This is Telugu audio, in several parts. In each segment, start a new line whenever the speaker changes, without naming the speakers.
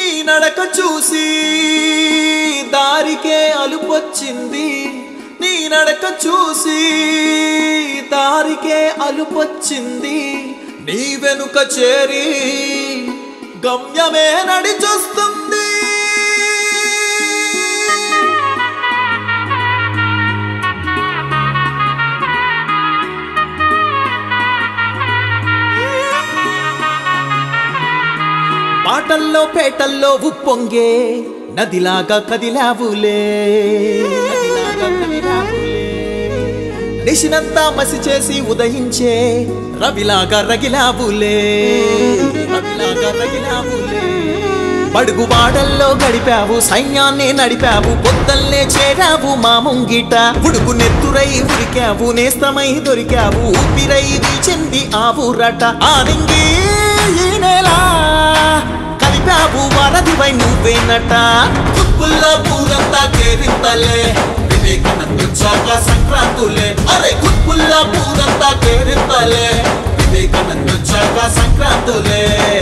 నీ నడక చూసి దారికే అలుపొచ్చింది నీ నడక చూసి దారికే అలుపొచ్చింది నీ వెనుక చేరి గమ్యమే నడిచొస్తుంది పాటల్లో పేటల్లో ఉప్పొంగే నదిలాగా కదిలావులే నదిలాగా కదిలావులే. నిశినంతా మసి చేసి ఉదయించే రవిలాగా రగిలావులే రవిలాగా రగిలావులే పడుగు వాడల్లో గడిపావు సైన్యాన్ని నడిపావు పొద్దల్లే చేరావు మా ముంగిట ఉడుకు నెత్తురై ఉరికావు నేస్తమై దొరికావు ఊపిరై వీచింది ఆ ఊరట ఆనింగి ఈ నెల కలిపావు వరదివై నువ్వేనట కుప్పుల్లో పూరంతా కేరింతలే వివేకానందొచ్చాక సంక్రాంతులే అరే కుప్పుల్లో పూరంతా కేరింతలే వివేకానందొచ్చాక సంక్రాంతులే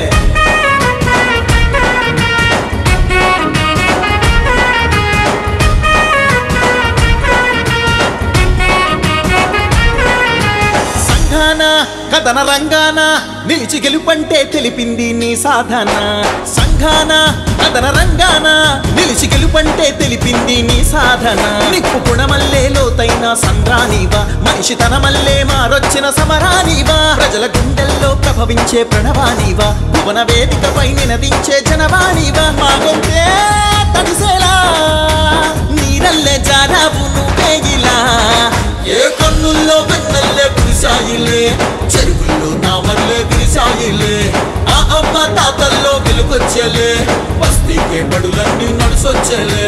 సంఘాన కథన రంగాన నిలిచి గెలుపంటే తెలిపింది నీ సాధన సంఘాన కథన రంగాన నిలిచి గెలుపంటే తెలిపింది నీ సాధన నిప్పు గుణమల్లే లోతైన సంద్రానివా మనిషి తన మల్లే మారొచ్చిన సమరానివా ప్రజల గుండెల్లో ప్రభవించే ప్రణవానివా భువన వేదికపై నినదించే జనవాణివా మా గొంతే తడిసేలా నీరల్లే జారావు నువ్వే ఇలా ఏ కన్నుల్లో వెన్నల్లే కురిసాయిలే చెరువుల్లో నామల్లే విరిసాయిలే ఆ అమ్మ తాతల్లో వెలుగొచ్చలే బస్తీకే బడులన్నీ నడుసొచ్చలే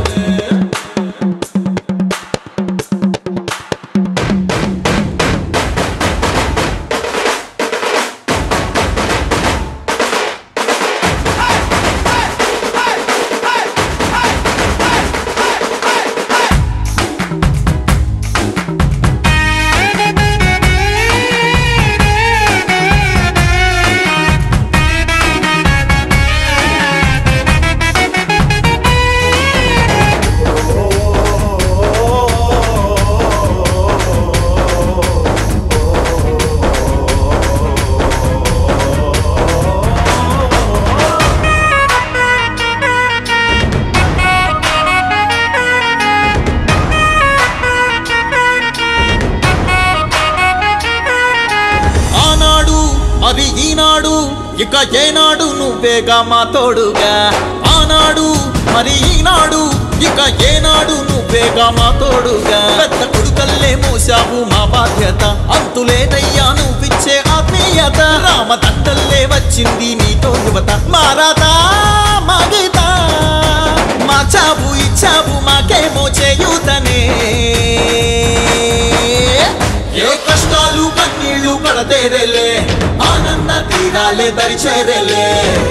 ఆనాడు అది ఈనాడు ఇక ఏనాడు నువ్వేగా మా తోడుగా ఆనాడు మరి ఈనాడు ఇక ఏనాడు నువ్వేగా మా తోడుగా పెద్ద కొడుకల్లే మోసావు మా బాధ్యత అంతులేదయ్యా నువ్విచ్చే ఆత్మీయత రామదండల్లే వచ్చింది నీతో యువత మారాదా మా గీత మార్చావు ఇచ్చావు మాకేమో చేయూతనే ఏ కష్టాలు కన్నీళ్లు కడతేరేలే ఆనంద తీరాలే దరిచేరేలే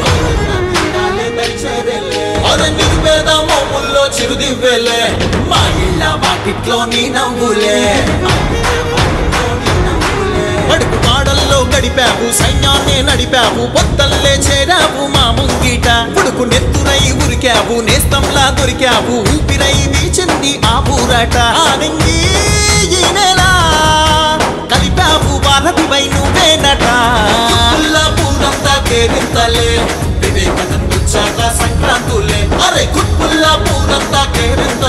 అరే నిర్వేద మోముల్లో చిరుదివ్వెలే మా ఇళ్ళ వాకిట్లో నీ నవ్వులే అడుగు పాడల్లో గడిపావు సైన్యాన్ని నడిపావు పొత్తల్లే చేరావు మా ముంగిట ఉడుకు నెత్తురై ఉరికావు నేస్తంలా దొరికావు ఊపిరై వీచింది ఆ ఊరట ఆనంగి ఈ నెల కలిపావు భారతివై నువ్వేనట పూరంతా కేరింతలే వివేకానందొచ్చాక సంక్రాంతులే అరే కుప్పుల్లా పూరంతా కేరింత